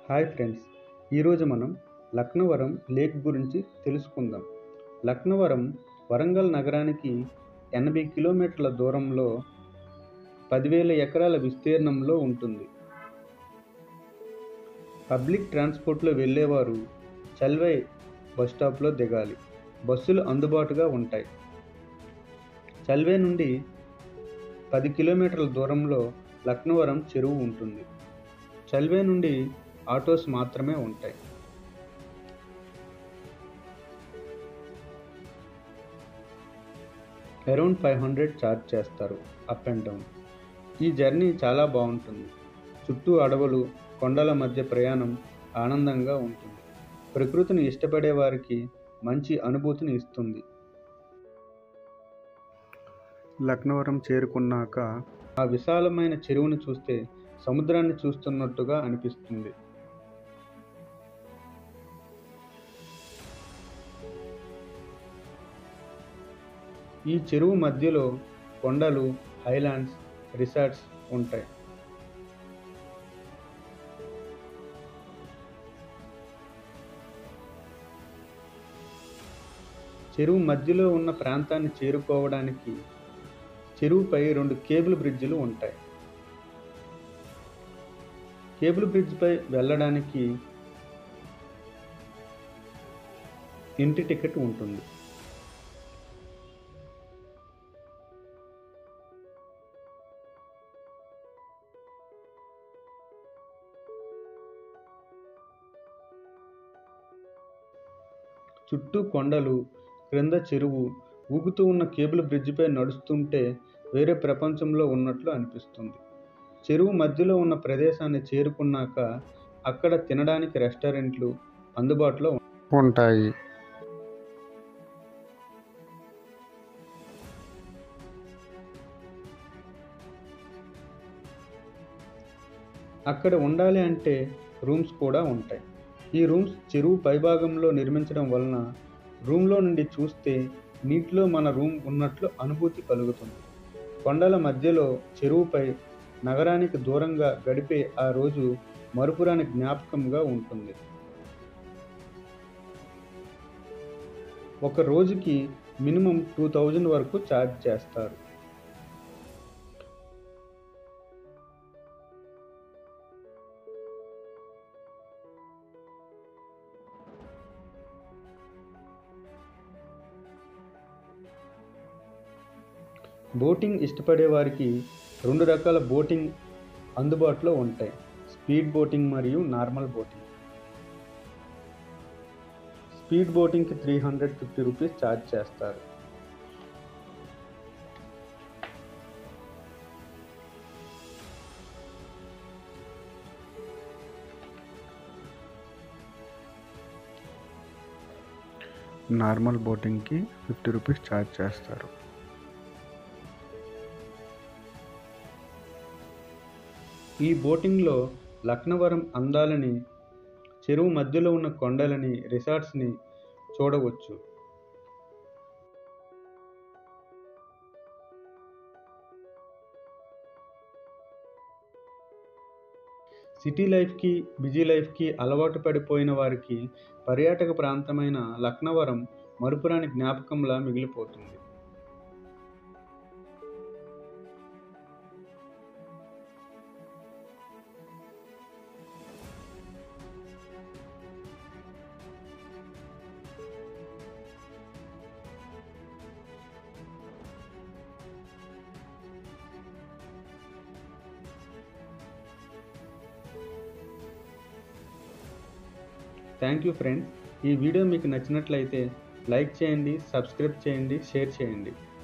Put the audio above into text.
hi friends ఈరోజు మనం Laknavaram lake గురించి తెలుసుకుందాం లక్నవరం వరంగల్ నగరానికి ఎనభై కిలోమీటర్ల దూరంలో పదివేల ఎకరాల విస్తీర్ణంలో ఉంటుంది పబ్లిక్ ట్రాన్స్పోర్ట్లో వెళ్ళేవారు చల్వై బస్ స్టాప్లో దిగాలి బస్సులు అందుబాటుగా ఉంటాయి చల్వే నుండి పది కిలోమీటర్ల దూరంలో లక్నవరం చెరువు ఉంటుంది చల్వే నుండి ఆటోస్ మాత్రమే ఉంటాయి అరౌండ్ ఫైవ్ హండ్రెడ్ ఛార్జ్ చేస్తారు అప్ అండ్ డౌన్ ఈ జర్నీ చాలా బాగుంటుంది చుట్టూ అడవులు కొండల మధ్య ప్రయాణం ఆనందంగా ఉంటుంది ప్రకృతిని ఇష్టపడే వారికి మంచి అనుభూతిని ఇస్తుంది లక్నవరం చేరుకున్నాక ఆ విశాలమైన చెరువును చూస్తే సముద్రాన్ని చూస్తున్నట్టుగా అనిపిస్తుంది ఈ చెరువు మధ్యలో కొండలు హైలాండ్స్ రిసార్ట్స్ ఉంటాయి చెరువు మధ్యలో ఉన్న ప్రాంతాన్ని చేరుకోవడానికి చెరువుపై రెండు కేబుల్ బ్రిడ్జిలు ఉంటాయి కేబుల్ బ్రిడ్జ్పై వెళ్ళడానికి ఇంటి టికెట్ ఉంటుంది చుట్టూ కొండలు క్రింద చెరువు ఊగుతూ ఉన్న కేబుల్ బ్రిడ్జిపై నడుస్తుంటే వేరే ప్రపంచంలో ఉన్నట్లు అనిపిస్తుంది చెరువు మధ్యలో ఉన్న ప్రదేశాన్ని చేరుకున్నాక అక్కడ తినడానికి రెస్టారెంట్లు అందుబాటులో ఉంటాయి అక్కడ ఉండాలి అంటే రూమ్స్ కూడా ఉంటాయి ఈ రూమ్స్ చెరువు పైభాగంలో నిర్మించడం వలన రూమ్లో నుండి చూస్తే నీటిలో మన రూమ్ ఉన్నట్లు అనుభూతి కలుగుతుంది కొండల మధ్యలో చెరువుపై నగరానికి దూరంగా గడిపే ఆ రోజు మరుపురాని జ్ఞాపకంగా ఉంటుంది ఒక రోజుకి మినిమం టూ థౌజండ్ వరకు ఛార్జ్ చేస్తారు బోటింగ్ ఇష్టపడే వారికి రెండు రకాల బోటింగ్ అందుబాటులో ఉంటాయి స్పీడ్ బోటింగ్ మరియు నార్మల్ బోటింగ్ స్పీడ్ బోటింగ్కి three hundred fifty rupees charge చేస్తారు నార్మల్ బోటింగ్కి ఫిఫ్టీ రూపీస్ ఛార్జ్ చేస్తారు ఈ బోటింగ్లో లక్నవరం అందాలని చెరువు మధ్యలో ఉన్న కొండలని రిసార్ట్స్ని చూడవచ్చు సిటీ లైఫ్కి బిజీ లైఫ్కి అలవాటు పడిపోయిన వారికి పర్యాటక ప్రాంతమైన లక్నవరం మరుపురాని జ్ఞాపకంలా మిగిలిపోతుంది థ్యాంక్ యూ ఫ్రెండ్స్ ఈ వీడియో మీకు నచ్చినట్లయితే లైక్ చేయండి సబ్స్క్రైబ్ చేయండి షేర్ చేయండి